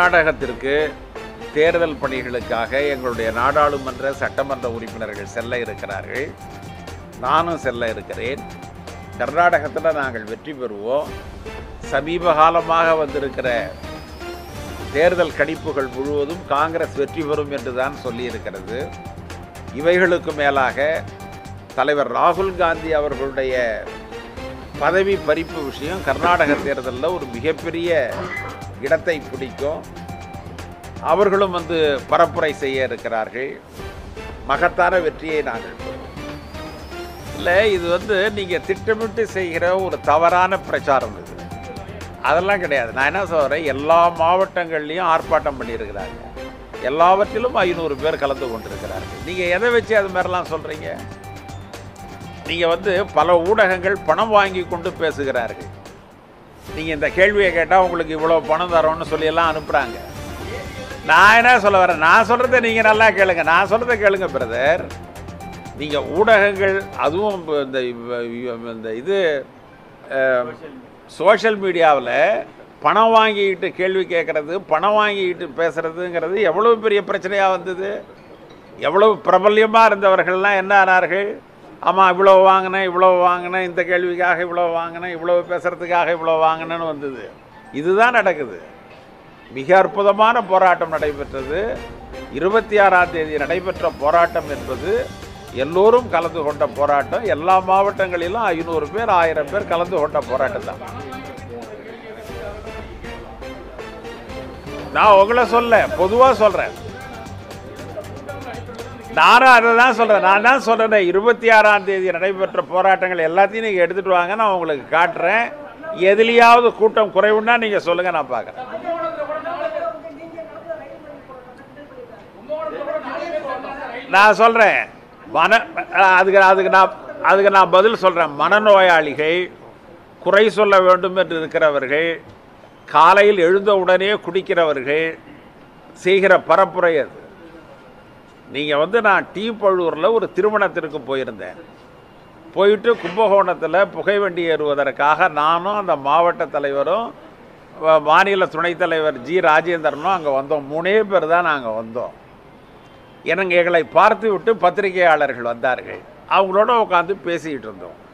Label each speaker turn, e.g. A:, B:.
A: கர்நாடகத்திற்கு தேர்தல் பணிகளுக்காக எங்களுடைய நாடாளுமன்ற சட்டமன்ற உறுப்பினர்கள் செல்ல இருக்கிறார்கள் நானும் செல்ல இருக்கிறேன் கர்நாடகத்தில் நாங்கள் வெற்றி பெறுவோம் சமீப காலமாக வந்திருக்கிற தேர்தல் கணிப்புகள் முழுவதும் காங்கிரஸ் வெற்றி பெறும் என்று தான் சொல்லியிருக்கிறது இவைகளுக்கு மேலாக தலைவர் ராகுல் காந்தி அவர்களுடைய பதவி பறிப்பு விஷயம் கர்நாடக தேர்தலில் ஒரு மிகப்பெரிய இடத்தை பிடிக்கும் அவர்களும் வந்து பரப்புரை செய்ய இருக்கிறார்கள் மகத்தான வெற்றியை நாங்கள் பெறுவோம் இல்லை இது வந்து நீங்கள் திட்டமிட்டு செய்கிற ஒரு தவறான பிரச்சாரம் இது அதெல்லாம் கிடையாது நான் என்ன சொல்கிறேன் எல்லா மாவட்டங்கள்லேயும் ஆர்ப்பாட்டம் பண்ணியிருக்கிறாங்க எல்லாவற்றிலும் ஐநூறு பேர் கலந்து கொண்டிருக்கிறார்கள் நீங்கள் எதை வச்சு அது மாதிரிலாம் சொல்கிறீங்க நீங்கள் வந்து பல ஊடகங்கள் பணம் வாங்கி கொண்டு பேசுகிறார்கள் நீங்கள் இந்த கேள்வியை கேட்டால் உங்களுக்கு இவ்வளோ பணம் தரோன்னு சொல்லியெல்லாம் அனுப்புகிறாங்க நான் என்ன சொல்ல வரேன் நான் சொல்கிறத நீங்கள் நல்லா கேளுங்க நான் சொல்கிறத கேளுங்க பிரதர் நீங்கள் ஊடகங்கள் அதுவும் இப்ப இந்த இவ- இவ- இந்த இது சோஷியல் மீடியாவில் பணம் வாங்கிக்கிட்டு கேள்வி கேட்குறது பணம் வாங்கிக்கிட்டு பேசுகிறதுங்கிறது எவ்வளவு பெரிய பிரச்சனையாக வந்தது எவ்வளவு பிரபல்யமாக இருந்தவர்கள்லாம் என்ன ஆனார்கள் ஆமாம் இவ்வளோ வாங்கினேன் இவ்வளோ வாங்கினேன் இந்த கேள்விக்காக இவ்வளோ வாங்கினேன் இவ்வளோ பேசுகிறதுக்காக இவ்வளோ வாங்கினேன்னு வந்தது இதுதான் நடக்குது மிக அற்புதமான போராட்டம் நடைபெற்றது இருபத்தி ஆறாம் தேதி நடைபெற்ற போராட்டம் என்பது எல்லோரும் கலந்து கொண்ட போராட்டம் எல்லா மாவட்டங்களிலும் ஐநூறு பேர் ஆயிரம் பேர் கலந்து கொண்ட போராட்டம் தான் நான் உங்களை சொல்ல பொதுவாக சொல்கிறேன் நானும் அதை தான் சொல்கிறேன் நான் தான் சொல்கிறேன் இருபத்தி ஆறாம் தேதி நடைபெற்ற போராட்டங்கள் எல்லாத்தையும் நீங்கள் எடுத்துகிட்டு வாங்க நான் உங்களுக்கு காட்டுறேன் எதுலேயாவது கூட்டம் குறைவுன்னா நீங்கள் சொல்லுங்கள் நான் பார்க்குறேன் நான் சொல்கிறேன் மன அதுக்கு அதுக்கு நான் அதுக்கு நான் பதில் சொல்கிறேன் மனநோயாளிகள் குறை சொல்ல வேண்டும் என்று இருக்கிறவர்கள் காலையில் எழுந்த உடனே குடிக்கிறவர்கள் செய்கிற பரப்புரை அது நீங்கள் வந்து நான் டீ பழுவூரில் ஒரு திருமணத்திற்கு போயிருந்தேன் போயிட்டு கும்பகோணத்தில் புகைவண்டி ஏறுவதற்காக நானும் அந்த மாவட்ட தலைவரும் வ- மாநில துணைத் தலைவர் ஜி ராஜேந்திரனும் அங்கே வந்தோம் மூணே பேர் தான் நாங்கள் வந்தோம் எனக்கு எங்களை பார்த்து விட்டு பத்திரிகையாளர்கள் வந்தார்கள் அவங்களோட உட்காந்து பேசிக்கிட்டு இருந்தோம்